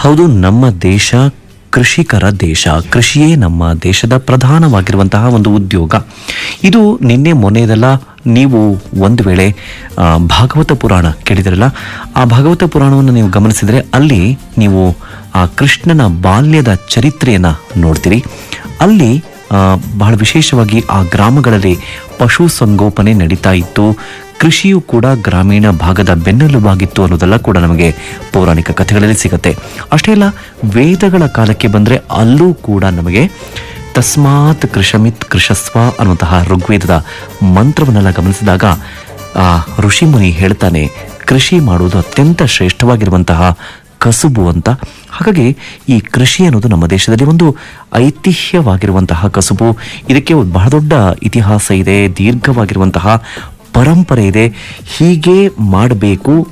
ಹೌದು ನಮ್ಮ ದೇಶ ಕೃಷಿಕರ ದೇಶ ಕೃಷಿಯೇ ನಮ್ಮ ದೇಶದ ಪ್ರಧಾನವಾಗಿರುವಂತಹ ಒಂದು ಉದ್ಯೋಗ ಇದು ನಿನ್ನೆ ಮೊನ್ನೆದೆಲ್ಲ ನೀವು ಒಂದು ವೇಳೆ ಆ, ಭಾಗವತ ಪುರಾಣ ಕೇಳಿದಿರಲ್ಲ ಆ ಭಾಗವತ ಪುರಾಣವನ್ನು ನೀವು ಗಮನಿಸಿದರೆ ಅಲ್ಲಿ ನೀವು ಆ ಕೃಷ್ಣನ ಬಾಲ್ಯದ ಚರಿತ್ರೆಯನ್ನು ನೋಡ್ತೀರಿ ಅಲ್ಲಿ ಆ, ಬಹಳ ವಿಶೇಷವಾಗಿ ಆ ಗ್ರಾಮಗಳಲ್ಲಿ ಪಶು ಸಂಗೋಪನೆ ನಡೀತಾ ಇತ್ತು ಕೃಷಿಯು ಕೂಡ ಗ್ರಾಮೀಣ ಭಾಗದ ಬೆನ್ನೆಲುಬಾಗಿತ್ತು ಅನ್ನೋದೆಲ್ಲ ಕೂಡ ನಮಗೆ ಪೌರಾಣಿಕ ಕಥೆಗಳಲ್ಲಿ ಸಿಗುತ್ತೆ ಅಷ್ಟೇ ಅಲ್ಲ ವೇದಗಳ ಕಾಲಕ್ಕೆ ಬಂದರೆ ಅಲ್ಲೂ ಕೂಡ ನಮಗೆ ತಸ್ಮಾತ್ ಕೃಷಮಿತ್ ಕೃಷಸ್ವ ಅನ್ನುವಂತಹ ಋಗ್ವೇದದ ಮಂತ್ರವನ್ನೆಲ್ಲ ಗಮನಿಸಿದಾಗ ಆ ಋಷಿಮುನಿ ಹೇಳ್ತಾನೆ ಕೃಷಿ ಮಾಡುವುದು ಅತ್ಯಂತ ಶ್ರೇಷ್ಠವಾಗಿರುವಂತಹ ಕಸುಬು ಅಂತ ಹಾಗಾಗಿ ಈ ಕೃಷಿ ಅನ್ನೋದು ನಮ್ಮ ದೇಶದಲ್ಲಿ ಒಂದು ಐತಿಹ್ಯವಾಗಿರುವಂತಹ ಕಸುಬು ಇದಕ್ಕೆ ಒಂದು ಬಹಳ ದೊಡ್ಡ ಇತಿಹಾಸ ಇದೆ ದೀರ್ಘವಾಗಿರುವಂತಹ ಪರಂಪರೆ ಇದೆ ಹೀಗೆ ಮಾಡಬೇಕು